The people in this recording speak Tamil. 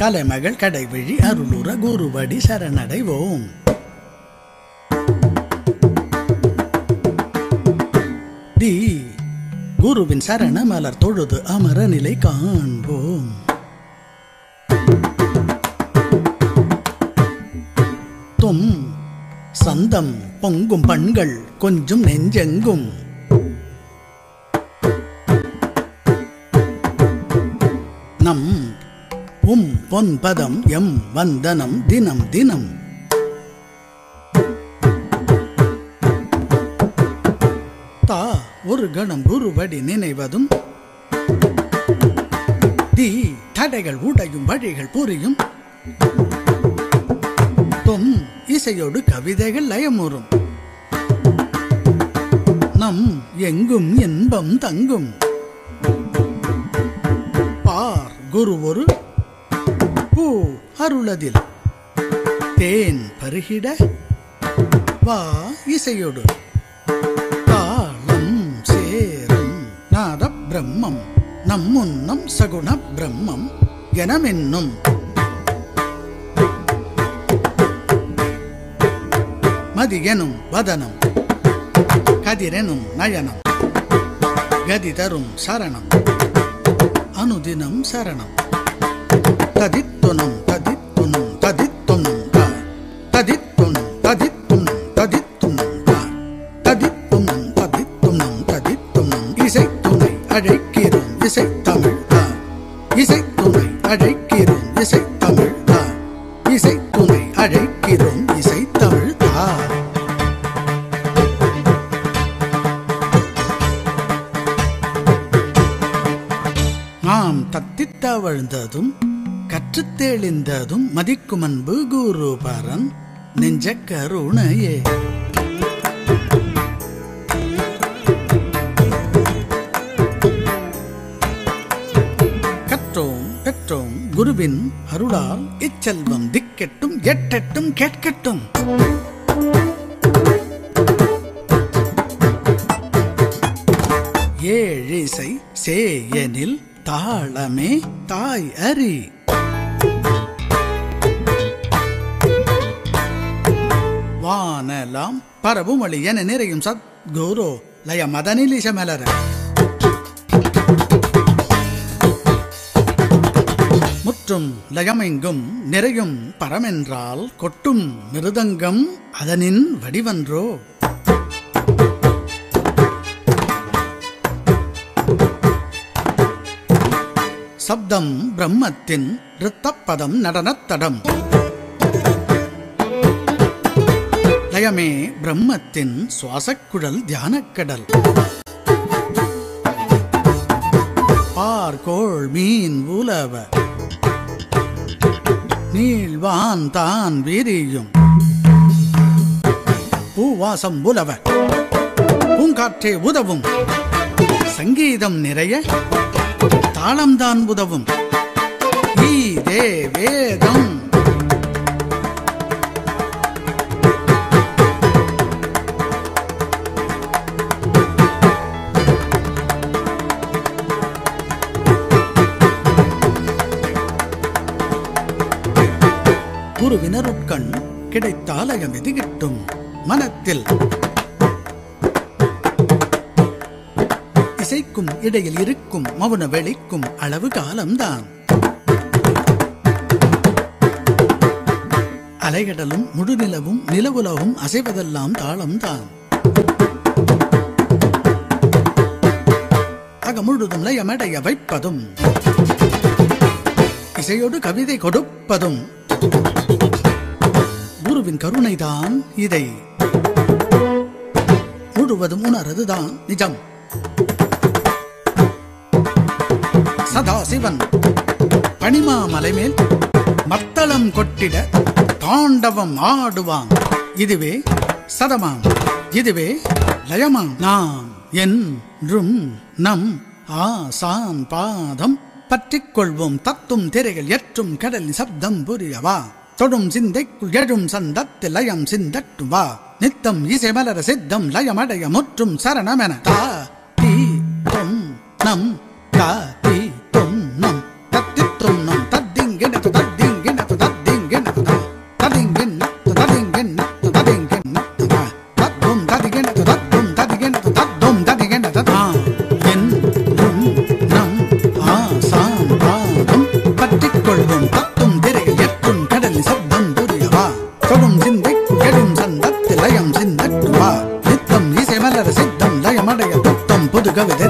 கலைமகள் கடைவிழி அருளுற குருவடி சரணடைவோம் டி குருவின் சரண மலர் தொழுது அமர நிலை காண்போம் தும் சந்தம் பொங்கும் பண்கள் கொஞ்சம் நெஞ்செங்கும் நம் உம் பொன் பதம் எம் வந்தனம் தினம் தினம் தா ஒரு கணம் குருவடி நினைவதும் தீ தடைகள் உடையும் வழிகள் புரியும் தொம் இசையோடு கவிதைகள் லயமுறும் நம் எங்கும் இன்பம் தங்கும் பார் குரு ஒரு பூ அருளதில் தேன் பருகிட வா இசையோடு தாளம் சேரும் நாத பிரம்மம் நம் முன்னம் சகுண பிரம்மம் எனமென்னும் மதியனும் வதனம் கதிரெனும் நயனம் கதி தரும் சரணம் அனுதினம் சரணம் ததித்துணம் ததித்துணம் ததித்துணம் தா ததித்துணம் ததித்துணம் ததித்துணம் தா ததித்துணம் ததித்துணம் ததித்துணம் இசைத்துணை அழைக்கிறோம் இசை தமிழ் தா இசைத்துணை அழைக்கிறோம் இசை தமிழ் தா இசைத்துணை அழைக்கிறோம் இசை தமிழ் தா நாம் தத்தித் தவழ்ந்ததும் கற்றுத் தெளிந்ததும் மதிக்கும் அன்பு குருபரன் நெஞ்ச கருணையே கற்றோம் பெற்றோம் குருவின் அருளால் இச்செல்வம் திக்கெட்டும் எட்டெட்டும் கேட்கட்டும் ஏழிசை சேயனில் தாளமே தாய் அறி வானலாம் பரவுமொழி என நிறையும் சத்குரு லய மதனில் இசமலர முற்றும் லயமெங்கும் நிறையும் பரமென்றால் கொட்டும் மிருதங்கம் அதனின் வடிவன்றோ சப்தம் பிரம்மத்தின் ரித்தப்பதம் நடனத்தடம் லயமே பிரம்மத்தின் சுவாசக்குழல் தியானக்கடல் பார்கோள் மீன் உலவ நீள்வான் தான் விரியும் பூவாசம் உலவ பூங்காற்றே உதவும் சங்கீதம் நிறைய தாளம்தான் உதவும் ஈதே வேதம் குருவினருட்கண் கிடைத்தாலயம் எது கிட்டும் மனத்தில் இசைக்கும் இடையில் இருக்கும் மௌன வெளிக்கும் அளவு காலம்தான் அலைகடலும் முழுநிலவும் நிலவுலகும் அசைவதெல்லாம் தாளம்தான் அக முழுதும் லயமடைய வைப்பதும் இசையோடு கவிதை கொடுப்பதும் குருவின் கருணைதான் இதை முழுவதும் உணரதுதான் நிஜம் சதாசிவன் பனிமாமலை மேல் மத்தளம் கொட்டிட தாண்டவம் ஆடுவான் இதுவே சதமாம் இதுவே லயமாம் நாம் என்றும் நம் ஆசான் பாதம் பற்றிக் கொள்வோம் தத்தும் திரைகள் எற்றும் கடலின் சப்தம் புரியவா தொடும் சிந்தைக்குள் எழும் சந்தத்தில் லயம் சிந்தட்டும் வா நித்தம் இசை மலர சித்தம் லயமடைய முற்றும் சரணமென தா தி தொம் நம் தா தி தொம் நம் தத்தி தொம் நம் தத்திங்கிட தத்தி ಯುಗವಿದೆ